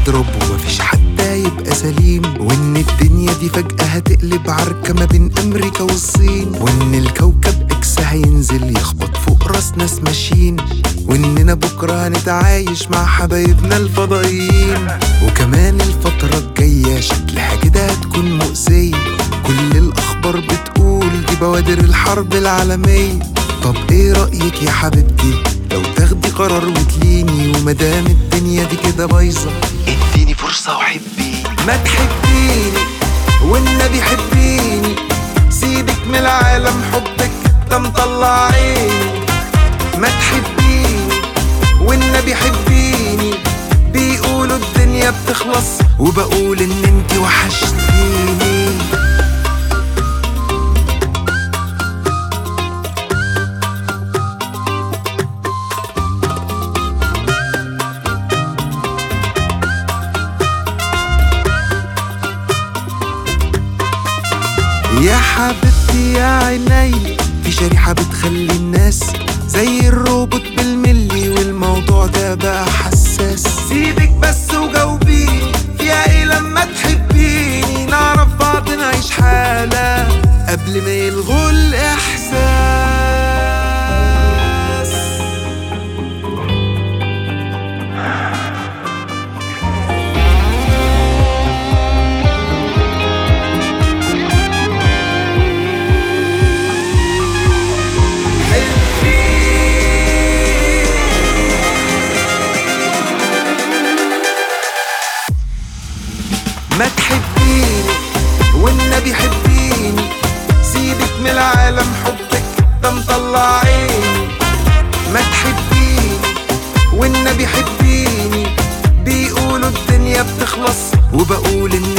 هتضرب ومفيش حتى يبقى سليم وان الدنيا دي فجأة هتقلب عركة ما بين امريكا والصين وان الكوكب اكس هينزل يخبط فوق راس ناس ماشيين واننا بكرة هنتعايش مع حبايبنا الفضائيين وكمان الفترة الجاية شكلها كده هتكون مؤذية كل الاخبار بتقول دي بوادر الحرب العالمية طب ايه رأيك يا حبيبتي لو تاخدي قرار وتليني ومدام الدنيا دي كده بايظة اديني فرصة وحبيني ما تحبيني والنبي حبيني سيبك من العالم حبك ده مطلع عيني ما تحبيني والنبي حبيني بيقولوا الدنيا بتخلص وبقول ان انت وحشتيني يا حبيبتي يا عيني في شريحة بتخلي الناس زي الروبوت بالملي والموضوع ده بقى حساس سيبك بس وجاوبيني فيها ايه لما تحبيني نعرف بعض نعيش حالة قبل ما يلغوا الإحساس ما تحبيني والنبي حبيني سيبك من العالم حبك ده مطلع عيني ما تحبيني والنبي حبيني بيقولوا الدنيا بتخلص وبقول ان